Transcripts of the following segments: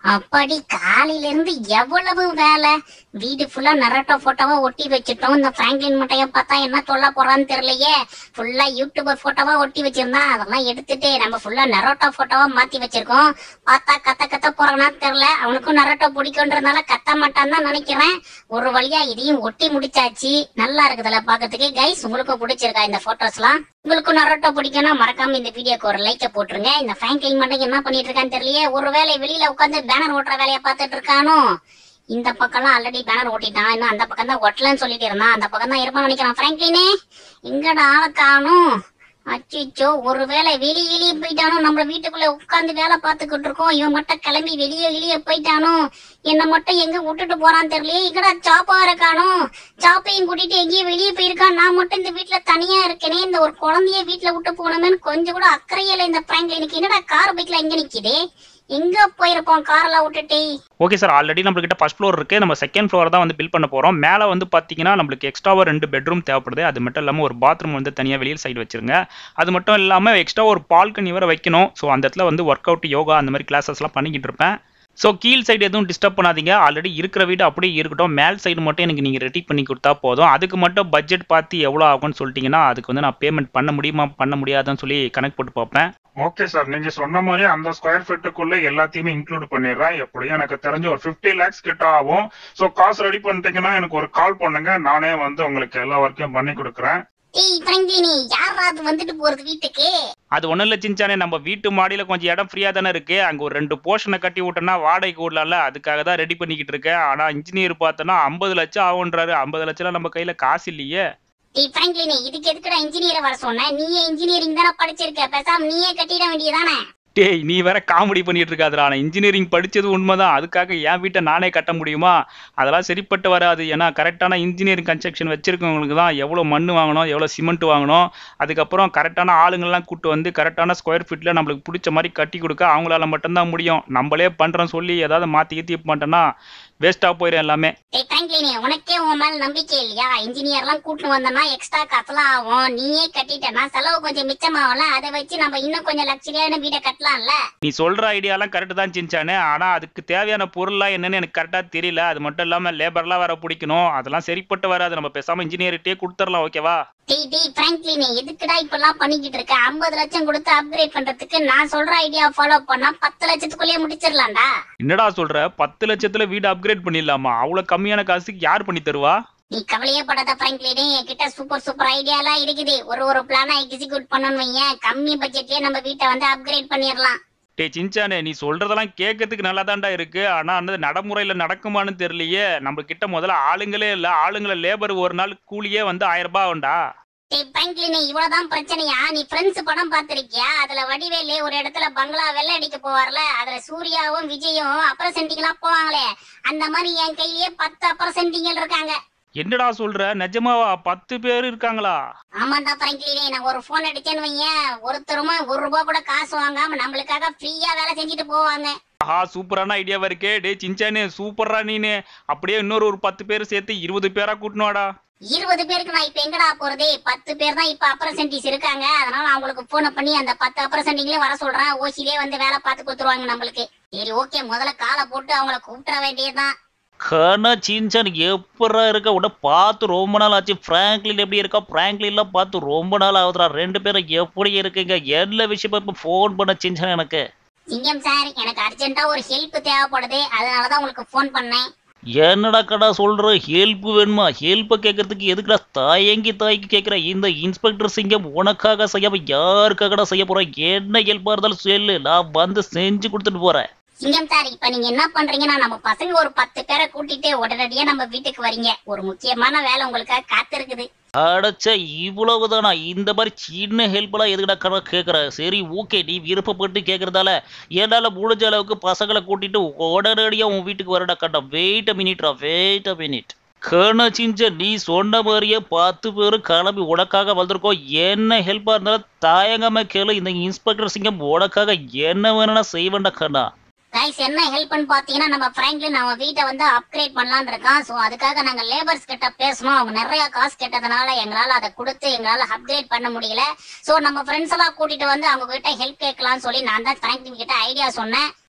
அப்படி காலையில இருந்து எவ்வளவு வேலை வீடு ஃபுல்லா நரட்டோ போட்டோவா ஒட்டி வச்சுட்டோம் இந்த பிராங்க்லின் மட்டைய பார்த்தா என்ன சொல்ல போறான்னு தெரியலையே ஃபுல்லா யூடியூபர் போட்டோவா ஒட்டி வச்சிருந்தான் அதெல்லாம் எடுத்துட்டு நம்ம ஃபுல்லா நரோட்டோ போட்டோவா மாத்தி வச்சிருக்கோம் பார்த்தா கத்த கத்த போறானான்னு தெரியல அவனுக்கும் நரோட்டோ பிடிக்குன்றதுனால கத்த மாட்டான்னு தான் நினைக்கிறேன் ஒரு வழியா இதையும் ஒட்டி முடிச்சாச்சு நல்லா இருக்குதுல பாக்கிறதுக்கு கைஸ் உங்களுக்கும் பிடிச்சிருக்கா இந்த போட்டோஸ்லாம் உங்களுக்கும் நரோட்டோ பிடிக்கும்னா மறக்காம இந்த வீடியோக்கு ஒரு லைக்க போட்டுருங்க இந்த ஃபேங்கிங் மட்டும் என்ன பண்ணிட்டு இருக்கான்னு தெரியலையே ஒருவேளை வெளியில உட்காந்து பேனர் ஓட்டுற வேலையை பார்த்துட்டு இருக்கானோ இந்த பக்கம்லாம் ஆல்ரெடி பேனர் ஓட்டிட்டான் இன்னும் அந்த பக்கம் தான் ஒட்டலன்னு சொல்லிட்டு இருந்தான் அந்த பக்கம் தான் இருப்பான்னு நினைக்கிறான் ஃப்ராங்க்லினே எங்கடா ஆளை காணும் அச்சிச்சோ ஒருவேளை வெளியே வெளியே போயிட்டானோ நம்ம வீட்டுக்குள்ள உட்கார்ந்து வேலை பார்த்துக்கிட்டு இருக்கோம் இவன் மட்டும் கிளம்பி வெளியே வெளியே போயிட்டானோ என்ன மட்டும் எங்க விட்டுட்டு போறான்னு தெரியலையே இங்கடா சாப்பா இருக்கானோ சாப்பையும் கூட்டிட்டு எங்கேயும் வெளியே போயிருக்கான் நான் மட்டும் இந்த வீட்டுல தனியா இருக்கேனே இந்த ஒரு குழந்தைய வீட்டுல விட்டு போனமேன்னு கொஞ்சம் கூட அக்கறையில இந்த பிராங்க்லினுக்கு என்னடா கார் பைக்ல எங்க நிக்குது எங்க போயிருப்போம் கார்ல விட்டுட்டு ஓகே சார் ஆல்ரெடி நம்மளுக்கிட்ட ஃபர்ஸ்ட் ஃப்ளோர் இருக்குது நம்ம செகண்ட் ஃப்ளோர் தான் வந்து பில் பண்ண போகிறோம் மேலே வந்து பார்த்தீங்கன்னா நம்மளுக்கு எக்ஸ்ட்ராவாக ரெண்டு பெட்ரூம் தேவைப்படுது அது மட்டும் இல்லாமல் ஒரு பாத்ரூம் வந்து தனியாக வெளியில் சைடு வச்சிருங்க அது மட்டும் இல்லாமல் எக்ஸ்ட்ரா ஒரு பால்கனி வர வைக்கணும் ஸோ அந்த இடத்துல வந்து ஒர்க் அவுட் யோகா அந்த மாதிரி கிளாஸஸ்லாம் பண்ணிக்கிட்டு இருப்பேன் ஸோ கீழ் சைடு எதுவும் டிஸ்டர்ப் பண்ணாதீங்க ஆல்ரெடி இருக்கிற வீடு அப்படியே இருக்கட்டும் மேல் சைடு மட்டும் எனக்கு நீங்கள் ரெடி பண்ணி கொடுத்தா போதும் அதுக்கு மட்டும் பட்ஜெட் பார்த்து எவ்வளோ ஆகும்னு சொல்லிட்டீங்கன்னா அதுக்கு வந்து நான் பேமெண்ட் பண்ண முடியுமா பண்ண முடியாதான்னு சொல்லி கணக்கு போட்டு பார்ப்பேன் ஓகே சார் நீங்க சொன்ன மாதிரி அந்த ஸ்கொயர் ஃபீட்டுக்குள்ள எல்லாத்தையுமே இன்க்ளூட் பண்ணிடுறேன் எப்படியும் எனக்கு தெரிஞ்ச ஒரு 50 லேக்ஸ் கிட்ட ஆகும் சோ காசு ரெடி பண்ணிட்டீங்கன்னா எனக்கு ஒரு கால் பண்ணுங்க நானே வந்து உங்களுக்கு எல்லா ஒர்க்கையும் பண்ணி கொடுக்குறேன் டேய் பிராங்க்லினி யாராவது வந்துட்டு போறது வீட்டுக்கு அது ஒன்றும் இல்லை சின்சானே நம்ம வீட்டு மாடியில் கொஞ்சம் இடம் ஃப்ரீயாக தானே இருக்குது அங்கே ஒரு ரெண்டு போர்ஷனை கட்டி விட்டோன்னா வாடகைக்கு விடலாம்ல அதுக்காக தான் ரெடி பண்ணிக்கிட்டு இருக்கேன் ஆனால் இன்ஜினியர் பார்த்தோன்னா ஐம்பது லட்சம் ஆகுன்றாரு ஐம்பது லட்சம்லாம் நம்ம கையில் காசு இல்லையே டேய் பிராங்க்லினி இதுக்கு எதுக்குடா இன்ஜினியரை வர சொன்ன நீயே இன்ஜினியரிங் தானே படிச்சிருக்க பேசாம நீயே கட்டிட வேண்டியதானே டேய் நீ வேற காமெடி பண்ணிட்டு இருக்காதுடா நான் இன்ஜினியரிங் படிச்சது உண்மைதான் அதுக்காக என் வீட்டை நானே கட்ட முடியுமா அதெல்லாம் சரிப்பட்டு வராது ஏன்னா கரெக்டான இன்ஜினியரிங் கன்ஸ்ட்ரக்ஷன் வச்சிருக்கவங்களுக்கு தான் எவ்வளோ மண் வாங்கணும் எவ்வளோ சிமெண்ட் வாங்கணும் அதுக்கப்புறம் கரெக்டான ஆளுங்கள்லாம் கூட்டு வந்து கரெக்டான ஸ்கொயர் ஃபீட்டில் நம்மளுக்கு பிடிச்ச மாதிரி கட்டி கொடுக்க அவங்களால மட்டும்தான் முடியும் நம்மளே பண்ணுறோம் சொல்லி ஏதாவது மாற்றி கீத்தி பண்ணிட்டோன்னா வேஸ்ட்டாக போயிடும் எல்லாமே டேய் பிராங்க்லினி உனக்கே உன் மேல நம்பிக்கை இல்லையா இன்ஜினியர்லாம் கூட்டு வந்தோம்னா எக்ஸ்ட்ரா காசுலாம் ஆகும் நீயே கட்டிட்டனா செலவு கொஞ்சம் மிச்சமாகும்ல அதை வச்சு நம்ம இன்னும் கொஞ்சம் லக்ஸரியான வீடை கட்டலாம்ல நீ சொல்கிற ஐடியாலாம் கரெக்டு தான் சின்ச்சானு ஆனால் அதுக்கு தேவையான பொருள்லாம் என்னன்னு எனக்கு கரெக்டாக தெரியல அது மட்டும் இல்லாமல் லேபர்லாம் வேற பிடிக்கணும் அதெல்லாம் சரிப்பட்டு வராது நம்ம பேசாமல் இன்ஜினியர்கிட்டே கொடுத்துடலாம் ஓகேவா டேய் டேய் பிராங்க்லினி எதுக்குடா இப்பெல்லாம் பண்ணிக்கிட்டு இருக்க ஐம்பது லட்சம் கொடுத்து அப்கிரேட் பண்றதுக்கு நான் சொல்ற ஐடியா ஃபாலோ பண்ணா பத்து லட்சத்துக்குள்ளேயே முடிச்சிடலாம்டா என்னடா சொல்ற பத்து லட்சத்துல வீடு அப்கிரேட் பண்ணிடலாமா அவ்வளவு கம்மியான காசுக்கு யார் பண்ணி தருவா நீ கவலையே படாத பிராங்க்லினி என்கிட்ட சூப்பர் சூப்பர் ஐடியா எல்லாம் இருக்குது ஒரு ஒரு பிளானா எக்ஸிக்யூட் பண்ணணும் வையேன் கம்மி பட்ஜெட்லயே நம்ம வீட்டை வந்து அப்கிரேட் பண்ணிடலாம் டே சின்சானே நீ சொல்றதெல்லாம் கேட்கறதுக்கு நல்லா இருக்கு ஆனா அந்த நடைமுறையில நடக்குமான்னு தெரியலையே நம்ம கிட்ட முதல்ல ஆளுங்களே இல்ல ஆளுங்களை லேபர் ஒரு நாள் கூலியே வந்து ஆயிரம் ரூபாய் ஆகும்டா டேய் பிராங்க்லினி இவ்வளவுதான் பிரச்சனையா நீ ஃப்ரெண்ட்ஸ் படம் பார்த்திருக்கியா அதுல வடிவேலு ஒரு இடத்துல பங்களா வெள்ளை அடிக்க போவார்ல அதுல சூர்யாவும் விஜயும் அப்புறம் சென்டிங்கெல்லாம் போவாங்களே அந்த மாதிரி என் கையிலேயே பத்து அப்புறம் சென்டிங்கள் இருக்காங்க என்னடா சொல்ற நிஜமாவா பத்து பேர் இருக்காங்களா ஆமாண்டா பிராங்க்லினி நான் ஒரு போன் அடிச்சேன்னு வையேன் ஒருத்தருமா ஒரு ரூபா கூட காசு வாங்காம நம்மளுக்காக ஃப்ரீயா வேலை செஞ்சுட்டு போவாங்க ஆஹா சூப்பரான ஐடியாவா இருக்கே டே சின்சானே சூப்பரா நீனு அப்படியே இன்னொரு ஒரு பத்து பேர் சேர்த்து இருபது பேரா கூட்டணுவாடா இருபது பேருக்கு நான் இப்ப எங்கடா போறது பத்து பேர் தான் இப்ப அப்ரசன்டிஸ் இருக்காங்க அதனால அவங்களுக்கு போன பண்ணி அந்த பத்து அப்ரசன்டிங்களே வர சொல்றேன் ஓசிலே வந்து வேலை பார்த்து கொடுத்துருவாங்க நம்மளுக்கு சரி ஓகே முதல்ல காலை போட்டு அவங்கள கூப்பிட வேண்டியதுதான் கனா சின்சான் எப்படா இருக்க உட பார்த்து ரொம்ப நாள் ஆச்சு ஃப்ராங்க்லின் எப்படி இருக்கா ஃப்ராங்க்லின்லாம் பார்த்து ரொம்ப நாள் ஆகுதுடா ரெண்டு பேரும் எப்படி இருக்கீங்க எல்லா விஷயமும் இப்போ ஃபோன் பண்ண சின்சான் எனக்கு சிங்கம் சார் எனக்கு அர்ஜென்ட்டா ஒரு ஹெல்ப் தேவைப்படுது அதனாலதான் உங்களுக்கு ஃபோன் பண்ணேன் என்னடா கடா சொல்ற ஹெல்ப் வேணுமா ஹெல்ப்பை கேட்கறதுக்கு எதுக்குடா தாயங்கி தாய்க்கு கேட்குற இந்த இன்ஸ்பெக்டர் சிங்கம் உனக்காக செய்யாம யாருக்காகடா செய்ய போறேன் என்ன ஹெல்ப்பாக இருந்தாலும் சொல்லு நான் வந்து செஞ்சு கொடுத்துட்டு போறேன் சிங்கம் சார் இப்ப நீங்க என்ன பண்றீங்கன்னா நம்ம பசங்க ஒரு பத்து பேரை கூட்டிட்டு உடனடியா நம்ம வீட்டுக்கு வரீங்க ஒரு முக்கியமான வேலை உங்களுக்காக காத்திருக்குது அடைச்ச இவ்வளவுதானா இந்த மாதிரி சின்ன ஹெல்ப்லாம் எதுக்குடா கடை கேட்குற சரி ஓகே நீ விருப்பப்பட்டு கேட்குறதால என்னால் முடிஞ்ச அளவுக்கு பசங்களை கூட்டிட்டு உடனடியாக உன் வீட்டுக்கு வரடா கண்டா வெயிட் அ மினிட்ரா வெயிட் அ மினிட் கண்ண சிஞ்ச நீ சொன்ன மாதிரியே பத்து பேரும் கிளம்பி உனக்காக வந்திருக்கோம் என்ன ஹெல்ப்பாக இருந்தாலும் தாயங்காம கேளு இந்த இன்ஸ்பெக்டர் சிங்கம் உனக்காக என்ன வேணும்னா செய்வேன்டா கண்ணா கைஸ் என்ன ஹெல்ப்னு பாத்தீங்கன்னா நம்ம பிராங்க்லின் அவன் வீட்டை வந்து அப்கிரேட் பண்ணலாம்னு இருக்கான் சோ அதுக்காக நாங்க லேபர்ஸ் கிட்ட பேசணும் அவங்க நிறைய காசு கேட்டதுனால எங்களால அதை கொடுத்து எங்களால அப்கிரேட் பண்ண முடியல சோ நம்ம ஃப்ரெண்ட்ஸ் எல்லாம் கூட்டிட்டு வந்து அவங்க கிட்ட ஹெல்ப் கேட்கலாம்னு சொல்லி நான் தான் பிராங்க்லின் கிட்ட ஐடியா சொன்னேன்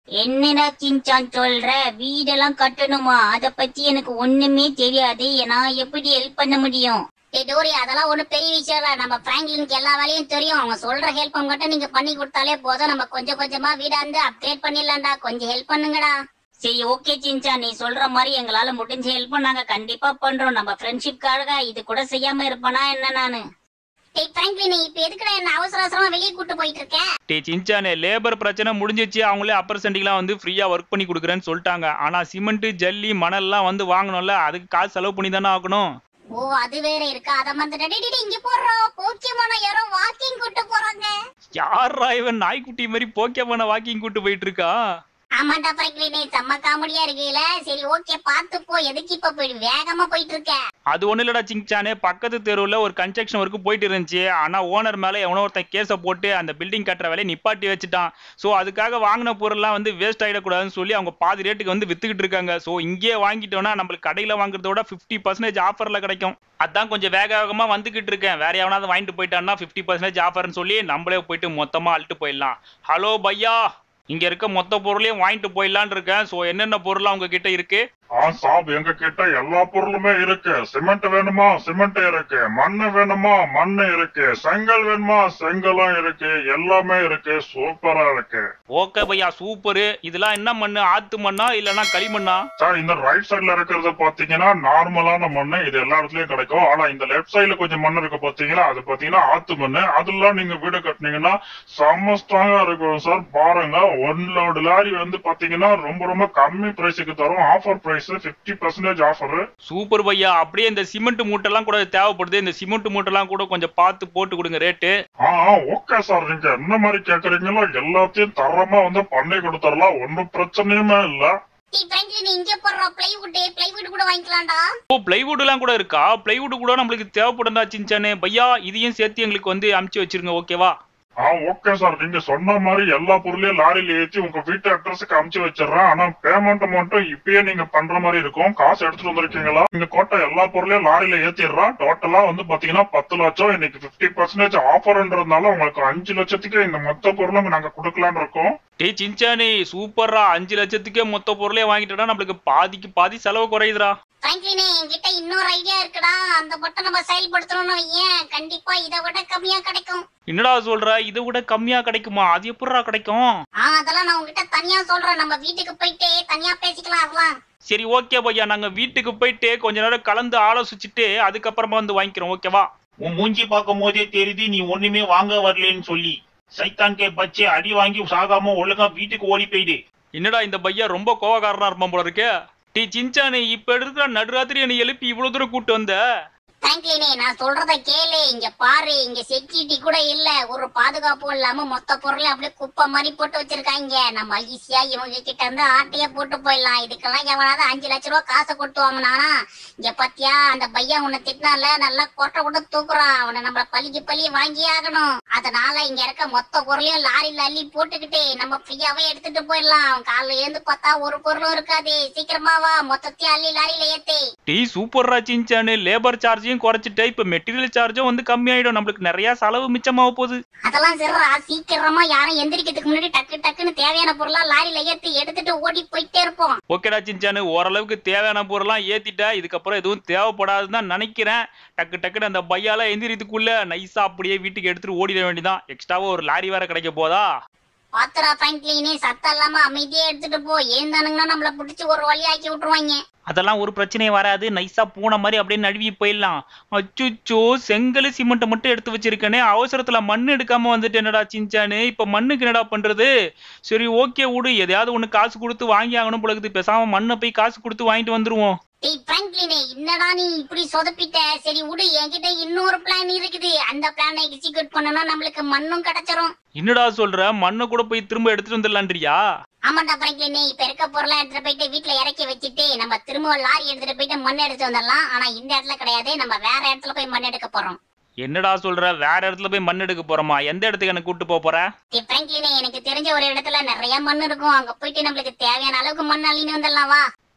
என்னடா சின்சான் சொல்ற வீடெல்லாம் கட்டணுமா அத பத்தி எனக்கு ஒண்ணுமே தெரியாது நான் எப்படி ஹெல்ப் பண்ண முடியும் டேய் டோரி அதெல்லாம் ஒண்ணு பெரிய விஷயம் இல்ல நம்ம பிராங்க்லினுக்கு எல்லா வேலையும் தெரியும் அவங்க சொல்ற ஹெல்ப் மட்டும் நீங்க பண்ணி கொடுத்தாலே போதும் நம்ம கொஞ்சம் கொஞ்சமா வீடா இருந்து அப்கிரேட் பண்ணிடலாம்டா கொஞ்சம் ஹெல்ப் பண்ணுங்கடா சரி ஓகே சின்சா நீ சொல்ற மாதிரி எங்களால முடிஞ்ச ஹெல்ப் நாங்க கண்டிப்பா பண்றோம் நம்ம ஃப்ரெண்ட்ஷிப்காக இது கூட செய்யாம இருப்பனா என்ன நானு டேய் பிராங்க்லின் இப்ப எதுக்குடா என்ன அவசர அவசரமா வெளியே கூட்டு போயிட்டு இருக்க டே சின்சானே லேபர் பிரச்சனை முடிஞ்சிச்சு அவங்களே அப்பர் சென்டிங்லாம் வந்து ஃப்ரீயாக ஒர்க் பண்ணி கொடுக்குறேன்னு சொல்லிட்டாங்க ஆனால் சிமெண்ட்டு ஜல்லி மணல்லாம் வந்து வாங்கணும்ல அதுக்கு காசு செலவு பண்ணி தானே ஆகணும் ஓ அது வேற இருக்கா அத மறந்துட்டு இங்க போடுறோம் போக்கியமான யாரோ வாக்கிங் கூட்டு போறாங்க யாரா இவன் நாய்க்குட்டி மாதிரி போக்கேமான வாக்கிங் கூட்டு போயிட்டு இருக்கா ஆமாண்டா பிராங்க்லினே செம்ம காமெடியா இருக்குல்ல சரி ஓகே பாத்து போ எதுக்கு இப்ப போய் வேகமா போயிட்டு இருக்க அது ஒன்றும் இல்லடா சிங்சானே பக்கத்து தெருவில் ஒரு கன்ஸ்ட்ரக்ஷன் ஒர்க்கு போயிட்டு இருந்துச்சு ஆனால் ஓனர் மேலே எவனோ ஒருத்தன் கேஸை போட்டு அந்த பில்டிங் கட்டுற வேலையை நிப்பாட்டி வச்சுட்டான் ஸோ அதுக்காக வாங்கின பொருள்லாம் வந்து வேஸ்ட் ஆகிடக்கூடாதுன்னு சொல்லி அவங்க பாதி ரேட்டுக்கு வந்து வித்துக்கிட்டு இருக்காங்க ஸோ இங்கேயே வாங்கிட்டோம்னா நம்மளுக்கு கடையில் வாங்குறத விட ஃபிஃப்டி பர்சன்டேஜ் ஆஃபரில் கிடைக்கும் அதான் கொஞ்சம் வேக வேகமாக வந்துக்கிட்டு இருக்கேன் வேற எவனாவது வாங்கிட்டு போயிட்டான்னா ஃபிஃப்டி பர்சன்டேஜ் ஆஃபர்னு சொல்லி நம்மளே போயிட்டு மொத்தமாக அழுட்டு போயிடலாம் ஹலோ பையா இங்கே இருக்க மொத்த பொருளையும் வாங்கிட்டு போயிடலான்னு இருக்கேன் ஸோ என்னென்ன பொருள் அவங்க கிட்ட இருக்கு ஆ சாப் எங்க கிட்ட எல்லா பொருளுமே இருக்கு சிமெண்ட் வேணுமா சிமெண்ட் இருக்கு மண்ணு வேணுமா மண்ணு இருக்கு செங்கல் வேணுமா செங்கலும் இருக்கு எல்லாமே இருக்கு சூப்பரா இருக்கு ஓகே பையா சூப்பரு இதெல்லாம் என்ன மண்ணு ஆத்து மண்ணா இல்லைன்னா களிமண்ணா சார் இந்த ரைட் சைடுல இருக்கிறது பாத்தீங்கன்னா நார்மலான மண்ணு இது எல்லா இடத்துலயும் கிடைக்கும் ஆனா இந்த லெஃப்ட் சைடுல கொஞ்சம் மண் இருக்கு பாத்தீங்களா அது பாத்தீங்கன்னா ஆத்து மண்ணு அதெல்லாம் நீங்க வீடு கட்டினீங்கன்னா செம்ம ஸ்ட்ராங்கா இருக்கும் சார் பாருங்க ஒன் லோடு லாரி வந்து பாத்தீங்கன்னா ரொம்ப ரொம்ப கம்மி பிரைஸுக்கு தரும் offer price fifty percentage offer super பையா அப்படியே இந்த சிமெண்ட் மூட்டைலாம் கூட தேவைப்படுது இந்த சிமெண்ட் மூட்டைலாம் கூட கொஞ்சம் பார்த்து போட்டு கொடுங்க ரேட்டு ஆ ஓகே சார் நீங்க என்ன மாதிரி கேக்குறீங்களோ எல்லாத்தையும் தரமா வந்து பண்ணி கொடுத்துடலாம் ஒன்னும் பிரச்சனையுமே இல்ல டேய் பிராங்க்லின் இங்க போடுறோம் பிளைவுட் பிளைவுட் கூட வாங்கிக்கலாம்டா ஓ பிளைவுட்லாம் கூட இருக்கா பிளைவுட் கூட நம்மளுக்கு தேவைப்படும்டா சின்சானே பையா இதையும் சேர்த்து எங்களுக்கு வந்து அமுச்சு வச்சிருங்க ஓகேவா ஆ ஓகே சார் நீங்க சொன்ன மாதிரி எல்லா பொருளையும் லாரியில ஏத்தி உங்க வீட்டு அட்ரஸுக்கு அமுச்சு வச்சிடுறேன் ஆனா பேமெண்ட் மட்டும் இப்பயே நீங்க பண்ற மாதிரி இருக்கும் காசு எடுத்துட்டு வந்திருக்கீங்களா நீங்க கோட்டை எல்லா பொருளையும் லாரியில ஏத்திடுறோம் டோட்டலா வந்து பாத்தீங்கன்னா பத்து லட்சம் இன்னைக்கு பிப்டி பர்சன்டேஜ் ஆஃபர்ன்றதுனால உங்களுக்கு அஞ்சு லட்சத்துக்கு இந்த மொத்த பொருளும் நாங்க கொடுக்கலாம்னு இருக்கோம் டேய் சின்சானே சூப்பர்ரா அஞ்சு லட்சத்துக்கே மொத்த பொருளே வாங்கிட்டோம்னா நம்மளுக்கு பாதிக்கு பாதி செலவு குறையுதுடா பிராங்க்லினே என்கிட்ட இன்னொரு ஐடியா இருக்குடா அந்த மட்டும் நம்ம செயல்படுத்தணும்னு வையேன் கண்டிப்பா இதை விட கம்மியா கிடைக்கும் என்னடா சொல்ற இதை விட கம்மியா கிடைக்குமா அது எப்படிடா கிடைக்கும் ஆ அதெல்லாம் நான் உங்ககிட்ட தனியா சொல்றேன் நம்ம வீட்டுக்கு போயிட்டு தனியா பேசிக்கலாம் அதெல்லாம் சரி ஓகே பையா நாங்க வீட்டுக்கு போயிட்டு கொஞ்ச நேரம் கலந்து ஆலோசிச்சுட்டு அதுக்கப்புறமா வந்து வாங்கிக்கிறோம் ஓகேவா உன் மூஞ்சி பார்க்கும் போதே தெரியுது நீ ஒண்ணுமே வாங்க வரலன்னு சொல்லி சைத்தான் கே பச்சை அடி வாங்கி சாகாம ஒழுங்கா வீட்டுக்கு ஓடி போயிடு என்னடா இந்த பையா ரொம்ப கோவக்காரனா இருப்பான் போல இருக்கே டீ சின்சானே இப்ப இருக்கிற நடுராத்திரி என்னை எழுப்பி இவ்வளவு தூரம் கூட்டு வந்த பிராங்க்லினே நான் சொல்றத கேளு இங்க பாரு இங்க செக்யூரிட்டி கூட இல்ல ஒரு பாதுகாப்பும் இல்லாம மொத்த பொருளையும் அப்படியே குப்பை மாதிரி போட்டு வச்சிருக்காங்க நம்ம ஈஸியா இவங்க கிட்ட இருந்து ஆட்டைய போட்டு போயிடலாம் இதுக்கெல்லாம் எவனாவது அஞ்சு லட்ச ரூபா காசை கொடுத்து வாங்கினானா இங்க பாத்தியா அந்த பையன் உன்னை திட்டினால நல்லா கொட்டை கூட தூக்குறான் அவனை நம்மள பழிக்கு பழி வாங்கி ஆகணும் அதனால இங்க இருக்க மொத்த பொருளையும் லாரியில அள்ளி போட்டுக்கிட்டு நம்ம ஃப்ரீயாவே எடுத்துட்டு போயிடலாம் காலைல ஏந்து பார்த்தா ஒரு பொருளும் இருக்காது சீக்கிரமா வா மொத்தத்தையும் அள்ளி லாரியில ஏத்து டீ சூப்பர்ரா சின்சானு லேபர் சார்ஜையும் குறைச்சிட்டு இப்ப மெட்டீரியல் சார்ஜும் வந்து கம்மியாயிடும் நம்மளுக்கு நிறைய செலவு மிச்சமாக போகுது அதெல்லாம் சரிடா சீக்கிரமா யாரும் எந்திரிக்கிறதுக்கு முன்னாடி டக்கு டக்குன்னு தேவையான பொருளா லாரியில ஏத்தி எடுத்துட்டு ஓடி போயிட்டே இருப்போம் ஓகேடா சின்சானு ஓரளவுக்கு தேவையான பொருள்லாம் ஏத்திட்டா இதுக்கப்புறம் எதுவும் தேவைப்படாதுன்னு தான் நினைக்கிறேன் டக்கு டக்குன்னு அந்த பையால எந்திரிதுக்குள்ள நைஸா அப்படியே வீட்டுக்கு எடுத்துட்டு ஓடிட வேண்டியதான் எக்ஸ்ட்ராவா ஒரு லாரி வேற கிடைக்க போதா பாத்துரா ஃப்ராங்க்லினே சத்தம் இல்லாம அமைதியா எடுத்துட்டு போ ஏந்தானுங்கன்னா நம்மள பிடிச்சி ஒரு வழி ஆக்கி விட்டுருவாங்க அதெல்லாம் ஒரு பிரச்சனையும் வராது நைஸா பூனை மாதிரி அப்படியே நழுவி போயிடலாம் அச்சுச்சோ செங்கல் சிமெண்ட் மட்டும் எடுத்து வச்சிருக்கனே அவசரத்துல மண் எடுக்காம வந்துட்டு என்னடா சின்சானு இப்ப மண்ணுக்கு என்னடா பண்றது சரி ஓகே விடு எதையாவது ஒண்ணு காசு கொடுத்து வாங்கி ஆகணும் பொழுது பேசாம மண்ணை போய் காசு கொடுத்து வாங்கிட்டு வந்துருவோம் டேய் ஃப்ராங்க்லினே என்னடா நீ இப்படி சொதப்பிட்ட சரி விடு என்கிட்ட இன்னொரு பிளான் இருக்குது அந்த பிளானை எக்ஸிக்யூட் பண்ணனா நம்மளுக்கு மண்ணும் கிடைச்சிரும் என்னடா சொல்ற மண்ணை கூட போய் திரும்ப எடுத்துட்டு வந்துடலான்றியா ஆமாண்டா ஃப்ராங்க்லினே இப்ப இருக்க பொருளை எடுத்துட்டு போயிட்டு வீட்டுல இறக்கி வச்சுட்டு நம்ம திரும்ப லாரி எடுத்துட்டு போயிட்டு மண் எடுத்து வந்துடலாம் ஆனா இந்த இடத்துல கிடையாது நம்ம வேற இடத்துல போய் மண் எடுக்க போறோம் என்னடா சொல்ற வேற இடத்துல போய் மண் எடுக்க போறோமா எந்த இடத்துக்கு எனக்கு கூட்டு போக போற டேய் ஃப்ராங்க்லினே எனக்கு தெரிஞ்ச ஒரு இடத்துல நிறைய மண் இருக்கும் அங்க போயிட்டு நம்மளுக்கு தேவையான அளவுக்கு மண் அள்ளின்னு வந்துடலாம் வா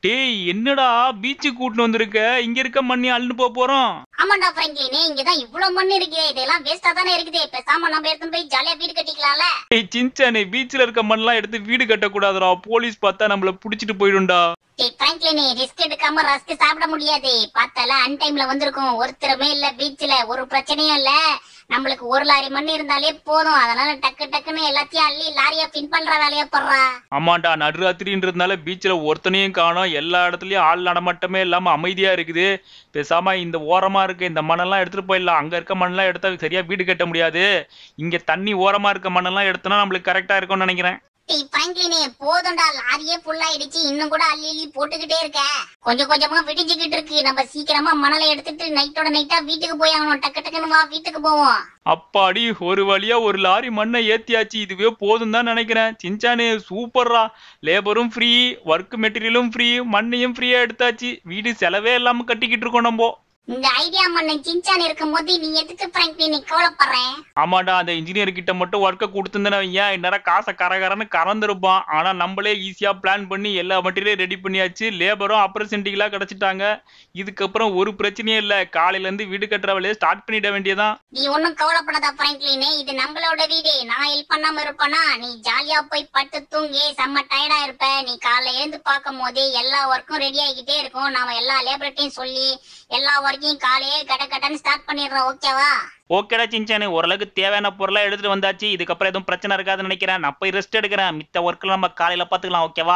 டேய் என்னடா பீச்சுக்கு கூட்டிட்டு வந்திருக்க இங்க இருக்க மண்ணி அள்ளுன்னு போக போறோம் ஆமாண்டா ஃப்ராங்க்லினே இங்கதான் இவ்வளவு மண் இருக்குது இதெல்லாம் வேஸ்டா தானே இருக்குது பேசாம நம்ம எடுத்துன்னு போய் ஜாலியா வீடு கட்டிக்கலாம்ல டேய் சின்சானே பீச்ல இருக்க மண்ணெல்லாம் எடுத்து வீடு கட்டக்கூடாதுடா போலீஸ் பார்த்தா நம்மள புடிச்சிட்டு போயிடும்டா டேய் ஃப்ராங்க்லினே ரிஸ்க் எடுக்காம ரஸ்க் சாப்பிட முடியாது பார்த்தால அன் டைம்ல வந்திருக்கும் ஒருத்தருமே இல்ல பீச்ல ஒரு பிரச்சனையும் இல்ல நம்மளுக்கு ஒரு லாரி மண் இருந்தாலே போதும் அதனால டக்கு டக்குன்னு எல்லாத்தையும் அள்ளி லாரியா பின் பண்ற வேலையா போடுறா ஆமாண்டா நடுராத்திரின்றதுனால பீச்சில் ஒருத்தனையும் காணோம் எல்லா இடத்துலயும் ஆள் நடமாட்டமே இல்லாம அமைதியா இருக்குது பேசாம இந்த ஓரமா இருக்க இந்த மண்ணெல்லாம் எடுத்துட்டு போயிடலாம் அங்க இருக்க மண்ணெல்லாம் எடுத்தா சரியா வீடு கட்ட முடியாது இங்க தண்ணி ஓரமா இருக்க மண்ணெல்லாம் எடுத்தோம்னா நம்மளுக்கு கரெக்டா இருக்கும்னு நினைக்கிறேன் டேய் ஃப்ராங்க்லினே போதும்டா லாரியே ஃபுல் ஆயிடுச்சு இன்னும் கூட அள்ளி அள்ளி போட்டுக்கிட்டே இருக்க கொஞ்சம் கொஞ்சமா விடிஞ்சுக்கிட்டு இருக்கு நம்ம சீக்கிரமா மணலை எடுத்துட்டு நைட்டோட நைட்டா வீட்டுக்கு போய் ஆகணும் டக்கு டக்குன்னு வா வீட்டுக்கு போவோம் அப்பாடி ஒரு வழியா ஒரு லாரி மண்ணை ஏத்தியாச்சு இதுவே போதும் தான் நினைக்கிறேன் சின்சானு சூப்பர்ரா லேபரும் ஃப்ரீ ஒர்க் மெட்டீரியலும் ஃப்ரீ மண்ணையும் ஃப்ரீயா எடுத்தாச்சு வீடு செலவே இல்லாம கட்டிக்கிட்டு இருக்கோம் நம்ம இந்த ஐடியா மன்னன் சின்சான் இருக்கும்போது நீ எதுக்கு ஃப்ராங்க்லின் நீ கவலைப்படுறேன் ஆமாடா அந்த இன்ஜினியர் கிட்ட மட்டும் ஒர்க்கை கொடுத்துருந்தேன் ஏன் இந்நேரம் காசை கரகரன்னு கறந்துருப்பான் ஆனா நம்மளே ஈஸியா பிளான் பண்ணி எல்லா மெட்டீரியலும் ரெடி பண்ணியாச்சு லேபரும் அப்ரசன்டிகளா கிடைச்சிட்டாங்க இதுக்கப்புறம் ஒரு பிரச்சனையும் இல்ல காலையில இருந்து வீடு கட்டுற வேலையை ஸ்டார்ட் பண்ணிட வேண்டியதான் நீ ஒன்னும் கவலைப்படாத ஃப்ராங்க்லினே இது நம்மளோட வீடு நான் ஹெல்ப் பண்ணாம இருப்பேனா நீ ஜாலியா போய் படுத்து தூங்கி செம்ம டயர்டா இருப்ப நீ காலைல எழுந்து பார்க்கும் போது எல்லா ஒர்க்கும் ரெடி ஆகிக்கிட்டே இருக்கும் நாம எல்லா லேபரேட்டையும் சொல்லி எல்லா ஒர்க்கையும் காலையே கட கடன்னு ஸ்டார்ட் பண்ணிடுறோம் ஓகேவா ஓகேடா சின்சானு ஓரளவுக்கு தேவையான பொருளை எடுத்துட்டு வந்தாச்சு இதுக்கப்புறம் எதுவும் பிரச்சனை இருக்காதுன்னு நினைக்கிறேன் நான் போய் ரெஸ்ட் எடுக்கிறேன் மித்த ஒர்க்கில் நம்ம காலையில பார்த்துக்கலாம் ஓகேவா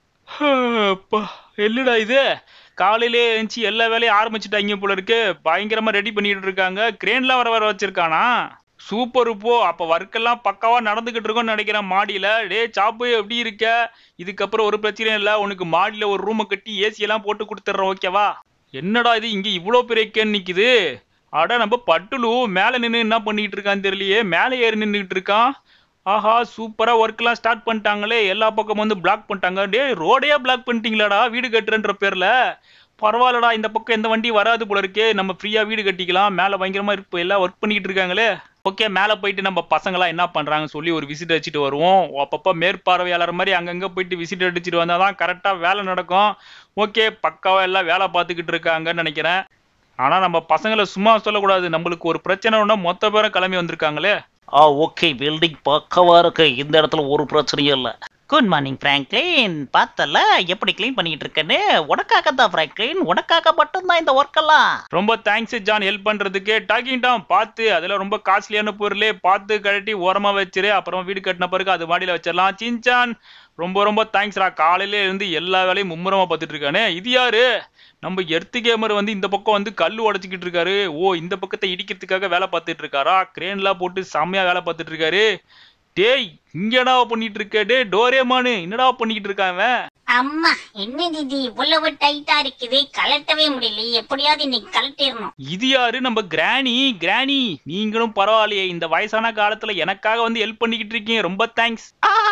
அப்பா இல்லடா இது காலையிலே எழுந்துச்சு எல்லா வேலையும் ஆரம்பிச்சுட்டாங்க போல இருக்கு பயங்கரமா ரெடி பண்ணிட்டு இருக்காங்க கிரேன்லாம் வர வர வச்சிருக்கானா சூப்பர் போ அப்ப ஒர்க் எல்லாம் பக்காவா நடந்துகிட்டு இருக்கோம்னு நினைக்கிறேன் மாடியில டே சாப்பு எப்படி இருக்க இதுக்கப்புறம் ஒரு பிரச்சனையும் இல்ல உனக்கு மாடியில ஒரு ரூமை கட்டி ஏசி எல்லாம் போட்டு கொடுத்துட்றேன் ஓகேவா என்னடா இது இங்க இவ்வளோ பெரிய கேன் நிக்குது அட நம்ம பட்டுலு மேல நின்று என்ன பண்ணிட்டு இருக்கான்னு தெரியலையே மேலே ஏறி நின்றுட்டு இருக்கான் ஆஹா சூப்பரா ஒர்க்லாம் ஸ்டார்ட் பண்ணிட்டாங்களே எல்லா பக்கமும் வந்து பிளாக் பண்ணிட்டாங்க டே ரோடையா பிளாக் பண்ணிட்டீங்களாடா வீடு கட்டுறன்ற பேர்ல பரவாயில்லடா இந்த பக்கம் எந்த வண்டி வராது போல இருக்கே நம்ம ஃப்ரீயா வீடு கட்டிக்கலாம் மேல பயங்கரமா இருக்கு எல்லாம் ஒர்க் பண்ணிட்டு இருக்காங்களே ஓகே மேலே போயிட்டு நம்ம பசங்களாம் என்ன பண்றாங்கன்னு சொல்லி ஒரு விசிட் அடிச்சுட்டு வருவோம் அப்பப்போ மேற்பார்வையாளர் மாதிரி அங்கங்க போயிட்டு விசிட் அடிச்சுட்டு வந்தால் தான் கரெக்டாக வேலை நடக்கும் ஓகே பக்காவா எல்லாம் வேலை பார்த்துக்கிட்டு இருக்காங்கன்னு நினைக்கிறேன் ஆனா நம்ம பசங்களை சும்மா சொல்லக்கூடாது நம்மளுக்கு ஒரு பிரச்சனைனா மொத்த பேரும் கிளம்பி வந்திருக்காங்களே ஆ ஓகே பில்டிங் பக்கவா இருக்கு இந்த இடத்துல ஒரு பிரச்சனையும் இல்லை குட் மார்னிங் ஃப்ராங்க்லின் பார்த்தல எப்படி க்ளீன் பண்ணிட்டு இருக்கேன்னு உனக்காக தான் ஃப்ராங்க்லின் உனக்காக மட்டும்தான் இந்த ஒர்க் எல்லாம் ரொம்ப தேங்க்ஸ் ஜான் ஹெல்ப் பண்றதுக்கு டாக்கிங் டாம் பார்த்து அதெல்லாம் ரொம்ப காஸ்ட்லியான பொருளே பார்த்து கழட்டி ஓரமா வச்சிரு அப்புறம் வீடு கட்டின பிறகு அது மாடியில வச்சிடலாம் சின்சான் ரொம்ப ரொம்ப தேங்க்ஸ்ரா காலையில இருந்து எல்லா வேலையும் மும்முரமா பார்த்துட்டு இருக்கானே இது யாரு நம்ம எர்த்து கேமர் வந்து இந்த பக்கம் வந்து கல் உடைச்சிக்கிட்டு இருக்காரு ஓ இந்த பக்கத்தை இடிக்கிறதுக்காக வேலை பார்த்துட்டு இருக்காரா கிரேன்லாம் போட்டு செம்மையா வேலை பார்த்துட்டு இருக்காரு டேய் இங்க என்னடா பண்ணிட்டு இருக்க டே டோரேமானு என்னடா பண்ணிக்கிட்டு இருக்கான் அவன் அம்மா என்ன இது இவ்வளவு டைட்டா இருக்குது கலட்டவே முடியல எப்படியாவது இன்னைக்கு கலட்டிடணும் இது யாரு நம்ம கிராணி கிராணி நீங்களும் பரவாயில்லையே இந்த வயசான காலத்துல எனக்காக வந்து ஹெல்ப் பண்ணிக்கிட்டு இருக்கீங்க ரொம்ப தேங்க்ஸ்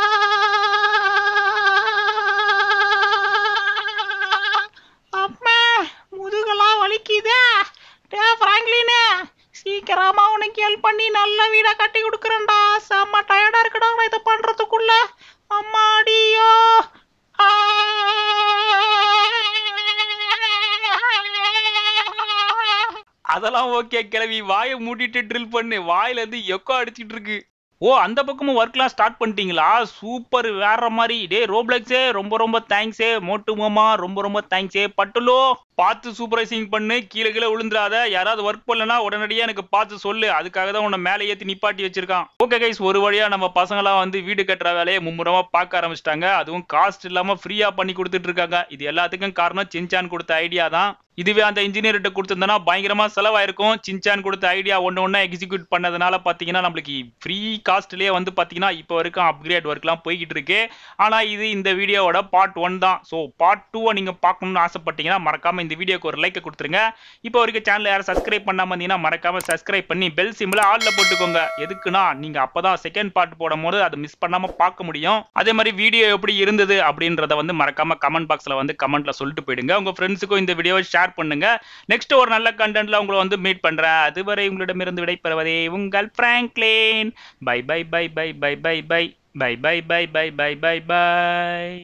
அம்மா முதுகெல்லாம் வலிக்குதே டே ஃப்ராங்க்லினே சீக்கிரமா உனக்கு ஹெல்ப் பண்ணி நல்ல வீடா கட்டி கொடுக்குறேன்டா செம்ம டயர்டா இருக்குடா நான் இதை பண்றதுக்குள்ள அம்மாடியோ அதெல்லாம் ஓகே கிளவி வாயை மூடிட்டு ட்ரில் பண்ணு வாயில இருந்து எக்கோ அடிச்சிட்டு இருக்கு ஓ அந்த பக்கமும் ஒர்க்லாம் ஸ்டார்ட் பண்ணிட்டீங்களா சூப்பர் வேற மாதிரி டே ரோப்ளெக்ஸே ரொம்ப ரொம்ப தேங்க்ஸே மோட்டு மாமா ரொம்ப ரொம்ப தேங்க்ஸே பட்டுலோ பார்த்து சூப்பர்வைசிங் பண்ணு கீழே கீழே விழுந்துராத யாராவது ஒர்க் பண்ணலனா உடனடியாக எனக்கு பார்த்து சொல்லு அதுக்காக தான் உன்னை மேலே ஏற்றி நிப்பாட்டி வச்சிருக்கான் ஓகே கைஸ் ஒரு வழியா நம்ம பசங்களாம் வந்து வீடு கட்டுற வேலையை மும்முரமா பார்க்க ஆரம்பிச்சிட்டாங்க அதுவும் காஸ்ட் இல்லாம ஃப்ரீயா பண்ணி கொடுத்துட்டு இருக்காங்க இது எல்லாத்துக்கும் காரணம் சின்சான் கொடுத்த ஐடியா தான் இதுவே அந்த இன்ஜினியர்கிட்ட கொடுத்திருந்தனா பயங்கரமா செலவாயிருக்கும் சின்சான் கொடுத்த ஐடியா ஒன்று ஒன்றா எக்ஸிக்யூட் பண்ணதுனால பார்த்தீங்கன்னா நம்மளுக்கு ஃப்ரீ காஸ்ட்லேயே வந்து பார்த்தீங்கன்னா இப்போ வரைக்கும் அப்கிரேட் ஒர்க்லாம் போய்கிட்டு இருக்கு ஆனால் இது இந்த வீடியோவோட பார்ட் ஒன் தான் ஸோ பார்ட் டூவை நீங்கள் பார்க்கணும்னு ஆசைப்பட்டீங்கன்னா மறக்காம இந்த வீடியோக்கு ஒரு லைக்கை கொடுத்துருங்க இப்போ வரைக்கும் சேனல் யாரும் சப்ஸ்கிரைப் பண்ணாம இருந்தீங்கன்னா மறக்காம சப்ஸ்கிரைப் பண்ணி பெல் சிம்பிள ஆல்ல போட்டுக்கோங்க எதுக்குன்னா நீங்க அப்பதான் செகண்ட் பார்ட் போடும் போது அதை மிஸ் பண்ணாம பார்க்க முடியும் அதே மாதிரி வீடியோ எப்படி இருந்தது அப்படின்றத வந்து மறக்காம கமெண்ட் பாக்ஸ்ல வந்து கமெண்ட்ல சொல்லிட்டு போயிடுங்க உங்க ஃப்ரெண்ட்ஸுக்கும் இந்த வீடியோவை ஷேர் பண்ணுங்க நெக்ஸ்ட் ஒரு நல்ல கண்டென்ட்ல உங்களை வந்து மீட் பண்றேன் அதுவரை உங்களிடமிருந்து விடைபெறுவதே உங்கள் Franklin bye bye bye bye bye bye bye bye bye bye bye bye bye by